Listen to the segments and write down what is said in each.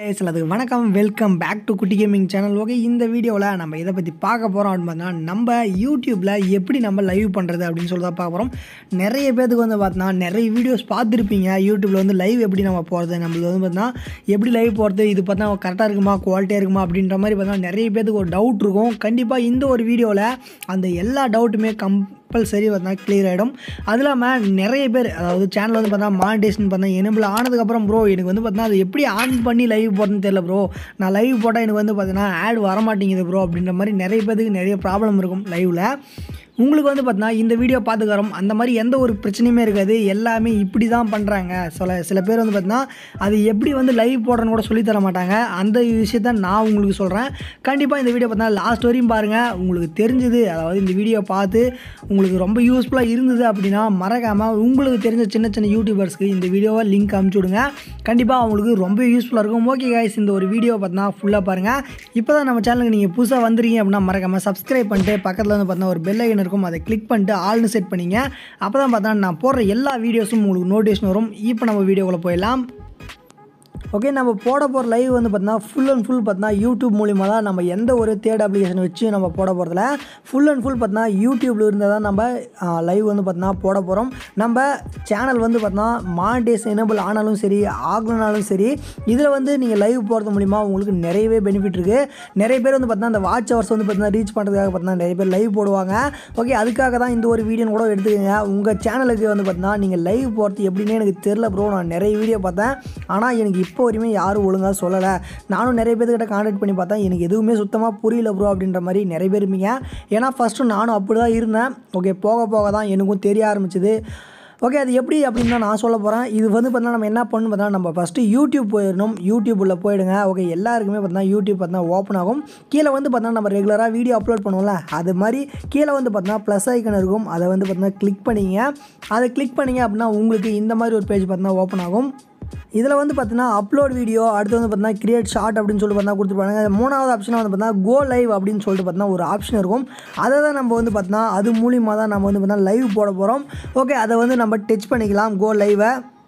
சில அதுக்கு வணக்கம் welcome back to Kutty gaming channel okay இந்த வீடியோவில் நம்ம இதை பற்றி பார்க்க போகிறோம் அப்படின்னு பார்த்தீங்கன்னா நம்ம யூடியூப்பில் எப்படி நம்ம லைவ் பண்ணுறது அப்படின்னு சொல்லி தான் பார்க்க போகிறோம் நிறைய பேத்துக்கு வந்து பார்த்தீங்கன்னா நிறைய வீடியோஸ் பார்த்துருப்பீங்க யூடியூப்பில் வந்து லைவ் எப்படி நம்ம போகிறது நம்மளுக்கு வந்து பார்த்தீங்கன்னா எப்படி லைவ் போகிறது இது பார்த்தா கரெக்டாக இருக்குமா குவாலிட்டியாக இருக்குமா அப்படின்ற மாதிரி பார்த்தீங்கன்னா நிறைய பேத்துக்கு ஒரு டவுட் இருக்கும் கண்டிப்பாக இந்த ஒரு வீடியோவில் அந்த எல்லா டவுட்டுமே கம் கம்பல்சரி பார்த்தா கிளியர் ஆகிடும் அது இல்லாமல் நிறைய பேர் அதாவது சேனல் வந்து பார்த்தா மானிட்டேஷன் பார்த்தா எனபிள் ஆனதுக்கப்புறம் ப்ரோ எனக்கு வந்து பார்த்தா அது எப்படி ஆன் பண்ணி லைவ் போடுறதுன்னு தெரியல ப்ரோ நான் லைவ் போட்டால் எனக்கு வந்து பார்த்தீங்கன்னா ஆட் வர மாட்டேங்குது ப்ரோ அப்படின்ற மாதிரி நிறைய பேருக்கு நிறைய ப்ராப்ளம் இருக்கும் லைவில் உங்களுக்கு வந்து பார்த்தீங்கன்னா இந்த வீடியோ பார்த்துக்கறோம் அந்த மாதிரி எந்த ஒரு பிரச்சனையுமே இருக்காது எல்லாமே இப்படி தான் பண்ணுறாங்க சில சில பேர் வந்து பார்த்தீங்கன்னா அது எப்படி வந்து லைவ் போடுறன்னு கூட சொல்லித் தர மாட்டாங்க அந்த விஷயத்த நான் உங்களுக்கு சொல்கிறேன் கண்டிப்பாக இந்த வீடியோ பார்த்தா லாஸ்ட் வரையும் பாருங்கள் உங்களுக்கு தெரிஞ்சது அதாவது இந்த வீடியோ பார்த்து உங்களுக்கு ரொம்ப யூஸ்ஃபுல்லாக இருந்தது அப்படின்னா மறக்காமல் உங்களுக்கு தெரிஞ்ச சின்ன சின்ன யூடியூபர்ஸ்க்கு இந்த வீடியோவை லிங்க் அனுப்பிச்சி விடுங்க கண்டிப்பாக அவங்களுக்கு ரொம்ப யூஸ்ஃபுல்லாக இருக்கும் ஓகே கைஸ் இந்த ஒரு வீடியோ பார்த்தா ஃபுல்லாக பாருங்கள் இப்போ தான் நம்ம சேனலுக்கு நீங்கள் புதுசாக வந்துருக்கீங்க அப்படின்னா மறக்காமல் சப்ஸ்கிரைப் பண்ணிட்டு பக்கத்தில் வந்து பார்த்தா ஒரு பெல் ஐக்கன் இருக்கும் அதை கிளிக் பண்ணிட்டு ஆல்னு செட் பண்ணிங்க அப்போ தான் பார்த்தா நான் போடுற எல்லா வீடியோஸும் உங்களுக்கு நோட்டிஃபிகேஷன் வரும் இப்போ நம்ம வீடியோக்குள்ளே போயிடலாம் ஓகே நம்ம போட போகிற லைவ் வந்து பார்த்தீங்கன்னா ஃபுல் அண்ட் ஃபுல் பார்த்தீங்கன்னா யூடியூப் மூலிமா தான் நம்ம எந்த ஒரு தேர்ட் அப்ளிகேஷன் வச்சு நம்ம போட போகிறதில்ல ஃபுல் அண்ட் ஃபுல் பார்த்தீங்கன்னா யூடியூப்பில் இருந்தால் தான் நம்ம லைவ் வந்து பார்த்தீங்கன்னா போட போகிறோம் நம்ம சேனல் வந்து பார்த்தீங்கன்னா மானிட்டேஸ் எனபிள் ஆனாலும் சரி ஆகலனாலும் சரி இதில் வந்து நீங்கள் லைவ் போகிறது மூலிமா உங்களுக்கு நிறையவே பெனிஃபிட் இருக்குது நிறைய பேர் வந்து பார்த்தீங்கன்னா அந்த வாட்ச் ஹவர்ஸ் வந்து பார்த்தீங்கன்னா ரீச் பண்ணுறதுக்காக பார்த்தீங்கன்னா நிறைய பேர் லைவ் போடுவாங்க ஓகே அதுக்காக தான் இந்த ஒரு வீடியோன்னு கூட எடுத்துக்கோங்க உங்கள் சேனலுக்கு வந்து பார்த்தீங்கன்னா நீங்கள் லைவ் போகிறது எப்படின்னு எனக்கு தெரில ப்ரோ நான் நிறைய வீடியோ பார்த்தேன் ஆனால் எனக்கு இப்போ வரையுமே யாரும் ஒழுங்காக சொல்லலை நானும் நிறைய பேர்கிட்ட கான்டாக்ட் பண்ணி பார்த்தேன் எனக்கு எதுவுமே சுத்தமாக புரியல ப்ரோ அப்படின்ற மாதிரி நிறைய பேர் இருப்பீங்க ஏன்னா ஃபஸ்ட்டு நானும் அப்படி தான் இருந்தேன் ஓகே போக போக தான் எனக்கும் தெரிய ஆரம்பிச்சுது ஓகே அது எப்படி அப்படின்னு தான் நான் சொல்ல போகிறேன் இது வந்து பார்த்தீங்கன்னா நம்ம என்ன பண்ணணும் பார்த்தா நம்ம ஃபஸ்ட்டு யூடியூப் போயிடணும் யூடியூப் உள்ள போயிடுங்க ஓகே எல்லாருக்குமே பார்த்தீங்கன்னா யூடியூப் பார்த்தீங்கன்னா ஓப்பன் ஆகும் கீழே வந்து பார்த்தீங்கன்னா நம்ம ரெகுலராக வீடியோ அப்லோட் பண்ணுவோம்ல அது மாதிரி கீழே வந்து பார்த்தீங்கன்னா ப்ளஸ் ஐக்கன் இருக்கும் அதை வந்து பார்த்தீங்கன்னா கிளிக் பண்ணிங்க அதை கிளிக் பண்ணிங்க அப்படின்னா உங்களுக்கு இந்த மாதிரி ஒரு பேஜ் பார்த்தீங்கன்னா ஓப்பன் ஆகும் இதில் வந்து பார்த்தீங்கன்னா அப்லோட் வீடியோ அடுத்து வந்து பார்த்தீங்கன்னா கிரியேட் ஷார்ட் அப்படின்னு சொல்லி பார்த்தா கொடுத்துருப்பாங்க மூணாவது ஆப்ஷனாக வந்து பார்த்தீங்கன்னா கோ லைவ் அப்படின்னு சொல்லிட்டு பார்த்தீங்கன்னா ஒரு ஆப்ஷன் இருக்கும் அதை தான் நம்ம வந்து பார்த்தீங்கன்னா அது மூலியமாக தான் நம்ம வந்து பார்த்தீங்கன்னா லைவ் போட போகிறோம் ஓகே அதை வந்து நம்ம டச் பண்ணிக்கலாம் கோ லைவை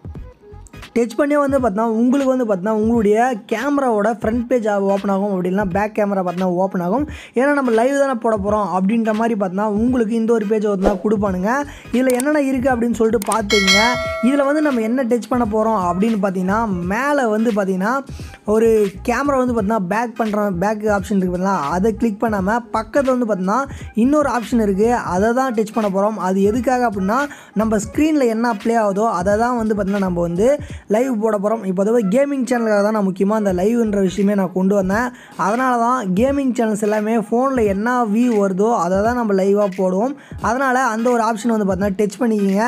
டச் பண்ணி வந்து பார்த்தீங்கன்னா உங்களுக்கு வந்து பார்த்தீங்கன்னா உங்களுடைய கேமராவோட ஃப்ரண்ட் பேஜ் ஓப்பன் ஆகும் அப்படின்னா பேக் கேமரா பார்த்தீங்கன்னா ஓப்பன் ஆகும் ஏன்னா நம்ம லைவ் தானே போட போகிறோம் அப்படின்ற மாதிரி பார்த்தீங்கன்னா உங்களுக்கு இந்த ஒரு பேஜ் வந்து கொடுப்பானுங்க இதில் என்னென்ன இருக்குது அப்படின்னு சொல்லிட்டு பார்த்துங்க இதில் வந்து நம்ம என்ன டச் பண்ண போகிறோம் அப்படின்னு பார்த்தீங்கன்னா மேலே வந்து பார்த்தீங்கன்னா ஒரு கேமரா வந்து பார்த்தீங்கன்னா பேக் பண்ணுற பேக் ஆப்ஷன் இருக்குது பார்த்தீங்களா அதை கிளிக் பண்ணாமல் பக்கத்தில் வந்து பார்த்தீங்கன்னா இன்னொரு ஆப்ஷன் இருக்குது அதை தான் டச் பண்ண போகிறோம் அது எதுக்காக அப்படின்னா நம்ம ஸ்க்ரீனில் என்ன ப்ளே ஆகுதோ அதை தான் வந்து பார்த்தீங்கன்னா நம்ம வந்து லைவ் போட போகிறோம் இப்போ அதாவது கேமிங் சேனலுக்காக தான் நான் முக்கியமாக அந்த லைவ்ன்ற விஷயமே நான் கொண்டு வந்தேன் அதனால தான் கேமிங் சேனல்ஸ் எல்லாமே ஃபோனில் என்ன வியூ வருதோ அதை தான் நம்ம லைவாக போடுவோம் அதனால் அந்த ஒரு ஆப்ஷன் வந்து பார்த்தீங்கன்னா டச் பண்ணிக்கிங்க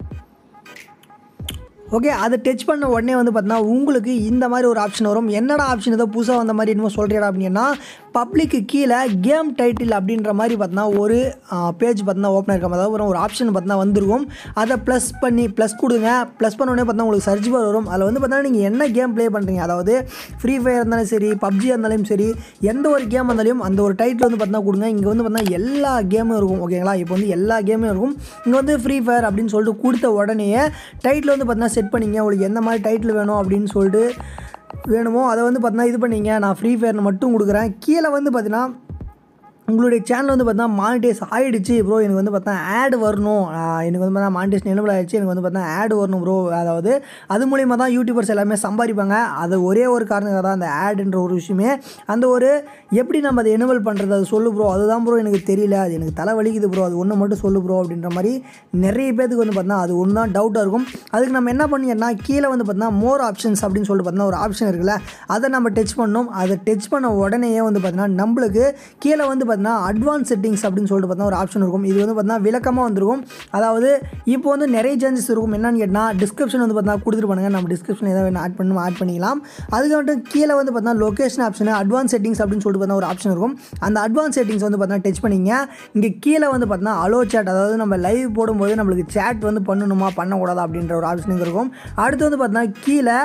ஓகே அதை டச் பண்ண உடனே வந்து பார்த்தீங்கன்னா உங்களுக்கு இந்த மாதிரி ஒரு ஆப்ஷன் வரும் என்னடா ஆப்ஷன் ஏதோ புதுசாக வந்த மாதிரி என்னமோ சொல்கிறீடா அப்படின்னா பப்ளிக்கு கீழே கேம் டைட்டில் அப்படின்ற மாதிரி பார்த்தீங்கன்னா ஒரு பேஜ் பார்த்தீங்கன்னா ஓப்பன் இருக்காம அதாவது ஒரு ஆப்ஷன் பார்த்தீங்கன்னா வந்திருக்கும் அதை ப்ளஸ் பண்ணி ப்ளஸ் கொடுங்க ப்ளஸ் பண்ண உடனே பார்த்தீங்கன்னா உங்களுக்கு சர்ச் பார் வரும் அதில் வந்து பார்த்தீங்கன்னா நீங்கள் என்ன கேம் ப்ளே பண்ணுறீங்க அதாவது ஃப்ரீ ஃபயர் இருந்தாலும் சரி பப்ஜியாக இருந்தாலும் சரி எந்த ஒரு கேம் இருந்தாலும் அந்த ஒரு டைட்டில் வந்து பார்த்தீங்கன்னா கொடுங்க இங்கே வந்து பார்த்தீங்கன்னா எல்லா கேமும் இருக்கும் ஓகேங்களா இப்போ வந்து எல்லா கேமும் இருக்கும் இங்கே வந்து ஃப்ரீ ஃபயர் அப்படின்னு சொல்லிட்டு கொடுத்த உடனே டைட்டில் வந்து பார்த்தீங்கன்னா செட் பண்ணிங்க உங்களுக்கு எந்த மாதிரி டைட்டில் வேணும் அப்படின்னு சொல்லிட்டு வேணுமோ அதை வந்து பார்த்தீங்கன்னா இது பண்ணிங்க நான் ஃப்ரீ ஃபயர்னு மட்டும் கொடுக்குறேன் கீழே வந்து பார்த்தீங்கன்னா உங்களுடைய சேனல் வந்து பார்த்தா மானிட்டேஸ் ஆகிடுச்சு ப்ரோ எனக்கு வந்து பார்த்தா ஆட் வரணும் எனக்கு வந்து பார்த்தா மானிட்டேஷன் எனபிள் ஆகிடுச்சு எனக்கு வந்து பார்த்தா ஆட் வரணும் ப்ரோ அதாவது அது மூலிமா தான் யூடியூபர்ஸ் எல்லாமே சம்பாதிப்பாங்க அது ஒரே ஒரு காரணத்துக்காக தான் அந்த ஆடுன்ற ஒரு விஷயமே அந்த ஒரு எப்படி நம்ம அதை எனபிள் பண்ணுறது அது சொல்லு ப்ரோ அதுதான் ப்ரோ எனக்கு தெரியல அது எனக்கு தலை வலிக்குது ப்ரோ அது ஒன்று மட்டும் சொல்லு ப்ரோ அப்படின்ற மாதிரி நிறைய பேருக்கு வந்து பார்த்தா அது ஒன்று தான் டவுட்டாக இருக்கும் அதுக்கு நம்ம என்ன பண்ணிங்கன்னா கீழே வந்து பார்த்தா மோர் ஆப்ஷன்ஸ் அப்படின்னு சொல்லிட்டு பார்த்தா ஒரு ஆப்ஷன் இருக்குல்ல அதை நம்ம டச் பண்ணணும் அதை டச் பண்ண உடனேயே வந்து பார்த்தீங்கன்னா நம்மளுக்கு கீழே வந்து பார்த்தீங்கன்னா அட்வான்ஸ் செட்டிங்ஸ் அப்படின்னு சொல்லிட்டு பார்த்தா ஒரு ஆப்ஷன் இருக்கும் இது வந்து பார்த்தீங்கன்னா விளக்கமாக வந்திருக்கும் அதாவது இப்போ வந்து நிறைய சேஞ்சஸ் இருக்கும் என்னன்னு கேட்டால் டிஸ்கிரிப்ஷன் வந்து பார்த்தீங்கன்னா கொடுத்துருப்பானுங்க நம்ம டிஸ்கிரிப்ஷன் ஏதாவது வேணும் ஆட் பண்ணணும் ஆட் பண்ணிக்கலாம் அதுக்கு மட்டும் கீழே வந்து பார்த்தீங்கன்னா லொக்கேஷன் ஆப்ஷன் அட்வான்ஸ் செட்டிங்ஸ் அப்படின்னு சொல்லிட்டு பார்த்தா ஒரு ஆப்ஷன் இருக்கும் அந்த அட்வான்ஸ் செட்டிங்ஸ் வந்து பார்த்தீங்கன்னா டச் பண்ணிங்க இங்கே கீழே வந்து பார்த்தீங்கன்னா அலோ சேட் அதாவது நம்ம லைவ் போடும்போது நம்மளுக்கு சேட் வந்து பண்ணணுமா பண்ணக்கூடாது அப்படின்ற ஒரு ஆப்ஷன் இருக்கும் அடுத்து வந்து பார்த்தீங்கன்னா கீழே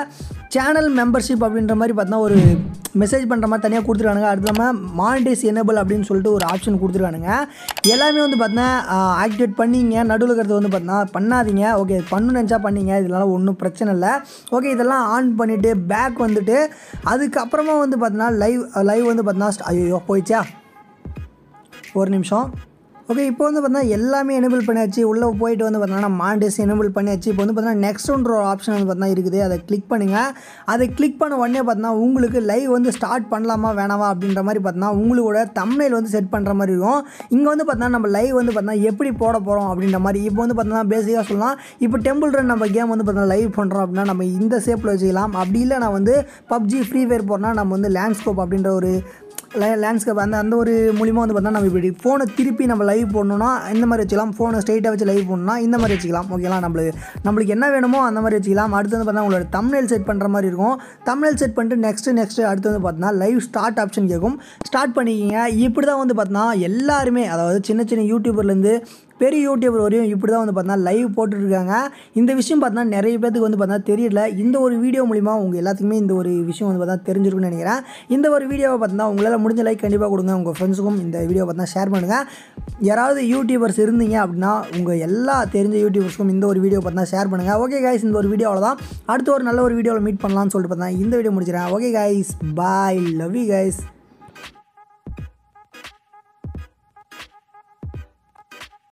சேனல் மெம்பர்ஷிப் அப்படின்ற மாதிரி பார்த்தீங்கன்னா ஒரு மெசேஜ் பண்ணுற மாதிரி தனியாக கொடுத்துருக்கானுங்க அது இல்லாமல் மானிடைஸ் எனேபிள் அப்படின்னு சொல்லிட்டு ஒரு ஆப்ஷன் கொடுத்துருக்கானுங்க எல்லாமே வந்து பார்த்தீங்கன்னா ஆக்டிவேட் பண்ணிங்க நடுவில் இருக்கிறது வந்து பார்த்தீங்கன்னா பண்ணாதீங்க ஓகே பண்ணு நினச்சா பண்ணீங்க இதெல்லாம் ஒன்றும் பிரச்சனை இல்லை ஓகே இதெல்லாம் ஆன் பண்ணிவிட்டு பேக் வந்துட்டு அதுக்கப்புறமா வந்து பார்த்தீங்கன்னா லைவ் லைவ் வந்து பார்த்தீங்கன்னா ஐயோ போயிடுச்சா ஒரு நிமிஷம் ஓகே இப்போ வந்து பார்த்தீங்கன்னா எல்லாமே எனேபிள் பண்ணியாச்சு உள்ளே போயிட்டு வந்து பார்த்தீங்கன்னா மாண்டேஸ் எனேபிள் பண்ணியாச்சு இப்போ வந்து பார்த்தீங்கன்னா நெக்ஸ்ட்ன்ற ஒரு ஆப்ஷன் வந்து பார்த்தீங்கன்னா இருக்குது அதை கிளிக் பண்ணுங்கள் அதை கிளிக் பண்ண உடனே பார்த்தீங்கன்னா உங்களுக்கு லைவ் வந்து ஸ்டார்ட் பண்ணலாமா வேணாமா அப்படின்ற மாதிரி பார்த்தீங்கன்னா உங்களோட தமிழில் வந்து செட் பண்ணுற மாதிரி இருக்கும் இங்கே வந்து பார்த்தீங்கன்னா நம்ம லைவ் வந்து பார்த்தீங்கன்னா எப்படி போட போகிறோம் அப்படின்ற மாதிரி இப்போ வந்து பார்த்தீங்கன்னா பேசிக்காக சொல்லலாம் இப்போ டெம்பிள் ரன் நம்ம கேம் வந்து பார்த்தீங்கன்னா லைவ் பண்ணுறோம் அப்படின்னா நம்ம இந்த ஷேப்பில் வச்சுக்கலாம் அப்படி இல்லை நான் வந்து பப்ஜி ஃப்ரீ ஃபயர் போகிறோன்னா நம்ம வந்து லேண்ட்ஸ்கோப் அப்படின்ற ஒரு லேண்ட்ஸ்கேப் அந்த அந்த ஒரு மூலிமா வந்து பார்த்தா நம்ம இப்படி ஃபோனை திருப்பி நம்ம லைவ் போடணும்னா இந்த மாதிரி வச்சுக்கலாம் ஃபோனை ஸ்ட்ரைட்டாக வச்சு லைவ் போடணும்னா இந்த மாதிரி வச்சுக்கலாம் ஓகேங்களா நம்மளுக்கு நம்மளுக்கு என்ன வேணுமோ அந்த மாதிரி வச்சுக்கலாம் அடுத்து வந்து பார்த்தா உங்களோட தமிழ் செட் பண்ணுற மாதிரி இருக்கும் தமிழ் செட் பண்ணிட்டு நெக்ஸ்ட்டு நெக்ஸ்ட்டு அடுத்து வந்து பார்த்தீங்கன்னா லைவ் ஸ்டார்ட் ஆப்ஷன் கேட்கும் ஸ்டார்ட் பண்ணிக்கிங்க இப்படி தான் வந்து பார்த்தீங்கன்னா எல்லாருமே அதாவது சின்ன சின்ன யூடியூபர்லேருந்து பெரிய யூடியூபர் வரையும் இப்படி தான் வந்து பார்த்தீங்கன்னா லைவ் போட்டுட்ருக்காங்க இந்த விஷயம் பார்த்தீங்கன்னா நிறைய பேத்துக்கு வந்து பார்த்தீங்கன்னா தெரியல இந்த ஒரு வீடியோ மூலிமா உங்கள் எல்லாத்துக்குமே இந்த ஒரு விஷயம் வந்து பார்த்தா தெரிஞ்சிருக்குன்னு நினைக்கிறேன் இந்த ஒரு வீடியோவை பார்த்தீங்கன்னா உங்களால் முடிஞ்ச லைக் கண்டிப்பாக கொடுங்க உங்கள் ஃப்ரெண்ட்ஸுக்கும் இந்த வீடியோ பார்த்தீங்கன்னா ஷேர் பண்ணுங்கள் யாராவது யூடியூபர்ஸ் இருந்தீங்க அப்படின்னா உங்கள் எல்லா தெரிஞ்ச யூடியூபர்ஸ்க்கும் இந்த ஒரு வீடியோ பார்த்தீங்கன்னா ஷேர் பண்ணுங்கள் ஓகே கைஸ் இந்த ஒரு வீடியோ அவ்வளோதான் அடுத்த ஒரு நல்ல ஒரு வீடியோவில் மீட் பண்ணலாம்னு சொல்லிட்டு பார்த்தா இந்த வீடியோ முடிச்சிடறேன் okay guys bye love you guys